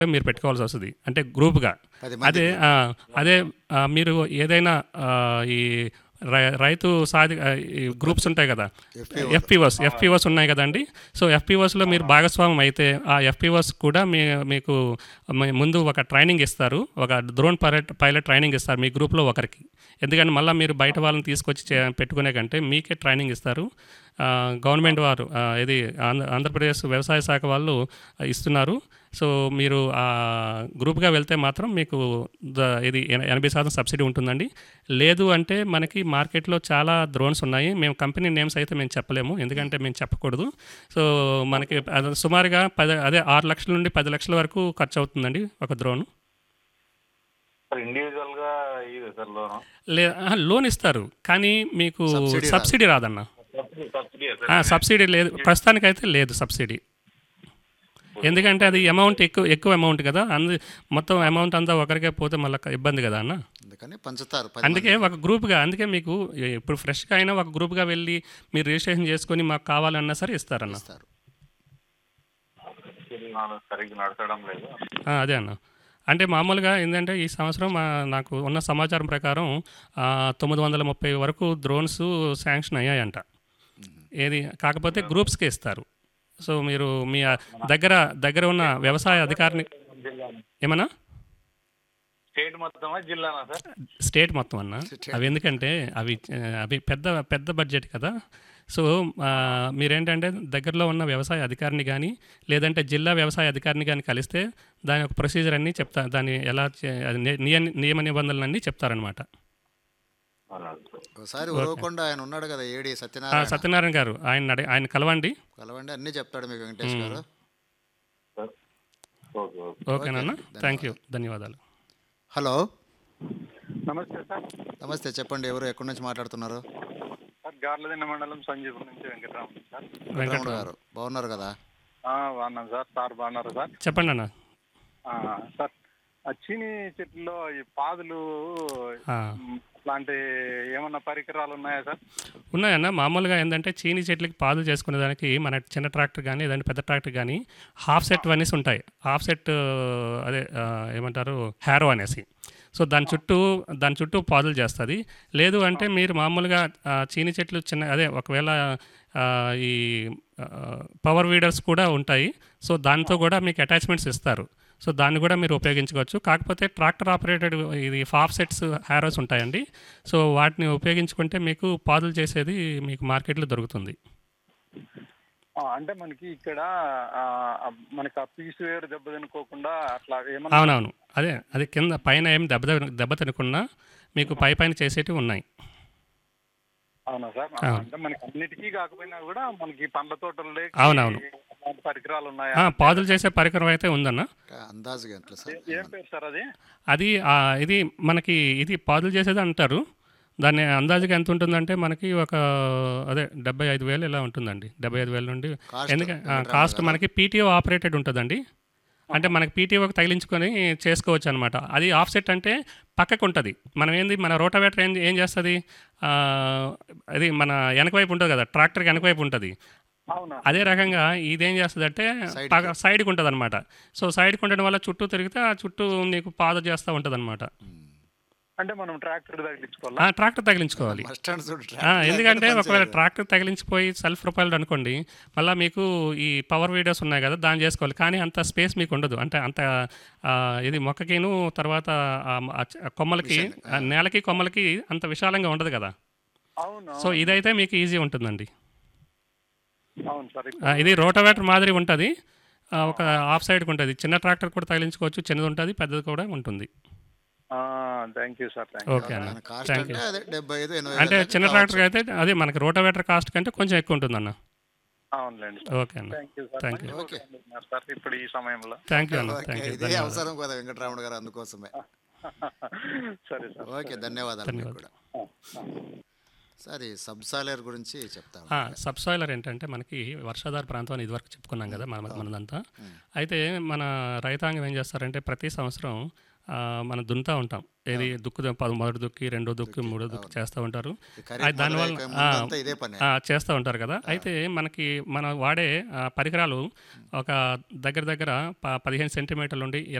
మీరు పెట్టుకోవాల్సి వస్తుంది అంటే గ్రూప్గా పది మంది అదే ఆ, అదే ఆ, మీరు ఏదైనా ఆ, ఈ రై- రైతు సాధి ఆ, ఈ గ్రూప్స్ ఉంటాయి కదా ఎఫ్పిఓస్ ఎఫ్పిఓస్ ఉన్నాయి కదండి సో ఎఫ్పిఓస్లో మీరు భాగస్వామ్యం అయితే ఆ ఎఫ్పిఓస్ కూడా మీ మీకు మీ- ముందు ఒక ట్రైనింగ్ ఇస్తారు ఒక డ్రోన్ పైలట్ పైలట్ ట్రైనింగ్ ఇస్తారు మీ గ్రూప్లో ఒకరికి ఎందుకంటే మళ్ళీ మీరు బయట వాళ్ళని తీసుకొచ్చి చే- పెట్టుకునే కంటే మీకే ట్రైనింగ్ ఇస్తారు ఆ, గవర్నమెంట్ వారు ఆ, ఇది ఆంధ్ర ఆంధ్రప్రదేశ్ వ్యవసాయ శాఖ వాళ్ళు ఇస్తున్నారు సో మీరు ఆ గ్రూప్గా వెళ్తే మాత్రం మీకు ద- ఇది ఎన- ఎనభై శాతం సబ్సిడీ ఉంటుందండి లేదు అంటే మనకి మార్కెట్లో చాలా డ్రోన్స్ ఉన్నాయి మేము కంపెనీ నేమ్స్ అయితే మేము చెప్పలేము ఎందుకంటే మేము చెప్పకూడదు సో మనకి అది సుమారుగా పది అదే ఆరు లక్షల నుండి పది లక్షల వరకు ఖర్చు అవుతుందండి ఒక డ్రోన్ సార్ ఇండివిజువల్ గా ఇది సార్ లోన్ లే ఆహా, లోన్ ఇస్తారు కానీ మీకు సబ్సిడీ రాదు. సబ్సిడీ రాదన్న సబ్సిడీ ఆ, సబ్సిడీ లేదు ప్రస్తుతానికైతే లేదు సబ్సిడీ ఎందుకంటే అది అమౌంట్ ఎక్కువ ఎక్కువ అమౌంట్ కదా అందు మొత్తం అమౌంట్ అంతా ఒకరికే పోతే మళ్ళీ ఇబ్బంది కదా అన్న అందుకని పంచుతారు పది అందుకే ఒక గ్రూప్గా అందుకే మీకు ఇప్పుడు ఫ్రెష్గా అయినా ఒక గ్రూప్గా వెళ్ళి మీరు రిజిస్ట్రేషన్ చేసుకొని మాకు కావాలన్నా సరే ఇస్తారన్న ఇస్తారు సరిగ్గా నడచడం లేదు ఆ, అదే అన్న అంటే మామూలుగా ఏంటంటే ఈ సంవత్సరం మా నాకు ఉన్న సమాచారం ప్రకారం ఆ, తొమ్మిది వందల ముప్పై వరకు డ్రోన్స్ శాంక్షన్ అయ్యాయంట ఏది కాకపోతే గ్రూప్స్కే ఇస్తారు సో మీరు మీ ఆ దగ్గర దగ్గర ఉన్న వ్యవసాయ అధికారిని ఏమన్నా స్టేట్ మొత్తమా జిల్లానా సార్ స్టేట్ మొత్తం అన్న అవి ఎందుకంటే అవి ఆ, అవి పెద్ద పెద్ద బడ్జెట్ కదా సో ఆ, మీరేంటంటే దగ్గరలో ఉన్న వ్యవసాయ అధికారిని కానీ లేదంటే జిల్లా వ్యవసాయ అధికారిని కానీ కలిస్తే దాని యొక్క ప్రొసీజర్ అన్నీ చెప్తా దాన్ని ఎలా చే- అది ని- నియ- నియమ నిబంధనలన్నీ చెప్తారనమాట ఒకసారి ఉరవకొండ ఆయన ఉన్నాడు కదా ఏడి ఆ, సత్యనారాయణ సత్యనారాయణ గారు ఆయన అడి ఆయన కలవండి కలవండి అన్ని చెప్తాడు మీకు వెంకటేష్ గారు ఓకే ఓకే ఓకేనా థ్యాంక్ యూ ధన్యవాదాలు హలో నమస్తే సార్ నమస్తే చెప్పండి ఎవరు ఎక్కడి నుంచి మాట్లాడుతున్నారు సార్ గార్లదిన్న మండలం సంజీవ్ నుంచి వెంకటరామన్ సార్ వెంకటరమణ గారు బాగున్నారు కదా ఆ, బాగున్నాను సార్ సార్ బాగున్నారు సార్ చెప్పండి అన్న ఆ, సార్ ఆ చీని చెట్లలో ఈ పాదులు ఆ. మ్, అట్లాంటి ఏమన్నా పరికరాలు ఉన్నాయా సార్ ఉన్నాయన్న మామూలుగా ఏంటంటే చీని చెట్లకి పాదులు చేసుకునే దానికి మన చిన్న ట్రాక్టర్ కానీ లేదంటే పెద్ద ట్రాక్టర్ కానీ హాఫ్ సెట్ అనేసి ఉంటాయి హాఫ్ సెట్ అదే ఆ, ఏమంటారు హ్యారో అనేసి సో దాని చుట్టూ దాని చుట్టూ పాదులు చేస్తుంది లేదు అంటే మీరు మామూలుగా ఆ, చీని చెట్లు చిన్న అదే ఒకవేళ ఆ, ఈ పవర్ వీడర్స్ కూడా ఉంటాయి సో దాంతో కూడా మీకు అటాచ్మెంట్స్ ఇస్తారు సో దాన్ని కూడా మీరు ఉపయోగించుకోవచ్చు కాకపోతే ట్రాక్టర్ ఆపరేటెడ్ ఇది హాఫ్ సెట్స్ హ్యారోస్ ఉంటాయండి సో వాటిని ఉపయోగించుకుంటే మీకు పాదులు చేసేది మీకు మార్కెట్లో దొరుకుతుంది ఆ, అంటే మనకి ఇక్కడ ఆ, ఆ, మనకి ఆ పీస్ వేరు దెబ్బ తినుకోకుండా అట్లా ఏమన్నా అవునవును అదే అది కింద పైన ఏం దెబ్బ తిన- దెబ్బ తినకుండా మీకు పై పైన చేసేటివి ఉన్నాయి అవునా సార్ అవును. అంటే మనకి అన్నిటికీ కాకపోయినా కూడా మనకి పండ్ల తోటల్లో అవునవును. అలాంటి పరికరాలు ఉన్నాయా ఆ, పాదులు చేసే పరికరం అయితే ఉందన్న అంటే అందాజుగా ఎట్లా సార్ ఏం పేరు సార్ అది అది ఆ, ఇది మనకి ఇది పాదులు చేసేది అంటారు దాన్ని అందాజుగా ఎంత ఉంటుందంటే మనకి ఒక అదే డెబ్బై ఐదు వేలు ఇలా ఉంటుందండి డెబ్బై ఐదు వేల నుండి కాస్ట్ ఎందుకంటే కాస్ట్ మనకి పీటీఓ ఆపరేటెడ్ ఉంటుందండి అంటే మనకి పీటీఓకి తగిలించుకొని చేసుకోవచ్చు అనమాట అది ఆఫ్సెట్ అంటే పక్కకు ఉంటుంది మనం ఏంది మన రోటవేటర్ ఏం ఏం చేస్తుంది అది మన వెనక వైపు ఉంటుంది కదా ట్రాక్టర్కి వెనక వైపు ఉంటుంది అవునా అదే రకంగా ఇదేం చేస్తుంది అంటే Side సైడ్కి ఉంటుంది అనమాట సో సైడ్కి ఉండడం వల్ల చుట్టూ తిరిగితే ఆ చుట్టూ నీకు పాద చేస్తూ ఉంటుంది అనమాట అంటే మనం ట్రాక్టర్ తగిలించుకోవాలా ట్రాక్టర్ తగిలించుకోవాలి మస్ట్ అండ్ చూడు ఆ, ఎందుకంటే ఒకవేళ ట్రాక్టర్ తగిలించిపోయి సెల్ఫ్ ప్రొపైల్డ్ అనుకోండి మళ్ళీ మీకు ఈ పవర్ వీడియోస్ ఉన్నాయి కదా దాన్ని చేసుకోవాలి కానీ అంత స్పేస్ మీకు ఉండదు అంటే అంత ఆ, ఇది మొక్కకిను తర్వాత ఆ మ- ఆ చ- కొమ్మలకి ఆ నేలకి కొమ్మలకి అంత విశాలంగా ఉండదు కదా అవును సో ఇదైతే మీకు ఈజీ ఉంటుందండి అవును సార్ ఆ, ఇది రోటోవేటర్ మాదిరి ఉంటుంది ఆ, ఒక ఆఫ్ సైడ్కి ఉంటుంది చిన్న ట్రాక్టర్ కూడా తగిలించుకోవచ్చు చిన్నది ఉంటుంది పెద్దది కూడా ఉంటుంది thank you sir thank okay అన్న ఆయన కాస్ట్ థ్యాంక్ యూ అంటే అదే డెబ్బై ఐదు ఎనభై అంటే వేల చిన్న దాకా ట్రాక్టర్ అయితే అదే మనకి రోటోవేటర్ కాస్ట్ కంటే కొంచెం ఎక్కువ ఉంటుందన్న అవునులేండి ఓకే అన్న thank you sir thank you okay. Sir ఇప్పుడు ఈ సమయంలో థ్యాంక్ యూ అన్న ఓకే, థ్యాంక్ యూ ఇదే అవసరం కదా వెంకటరామణ గారు అందుకోసమే సరే సార్ ఓకే ధన్యవాదాలు మీకు కూడా సార్ ఈ సబ్సాలర్ గురించి చెప్తాను సబ్సాయిలర్ ఏంటంటే మనకి వర్షాధార ప్రాంతం అని ఇదివరకు చెప్పుకున్నాం కదా మన మనదంతా అయితే మన రైతాంగం ఏం చేస్తారంటే ప్రతి సంవత్సరం ఆ, మనం దున్నుతూ ఉంటాం ఏది దుక్కు ద- పద- మొదటి దుక్కి రెండో దుక్కి మూడో దుక్కి చేస్తూ ఉంటారు ఈ ఖరీఫ్ అది దానివల్ల మొదలయ్యే ఆ, ముందంతా ఇదే పని ఆ, చేస్తూ ఉంటారు కదా అయితే మనకి మనం వాడే ఆ, పరికరాలు ఒక దగ్గర దగ్గర ప- పదిహేను సెంటీమీటర్ల నుండి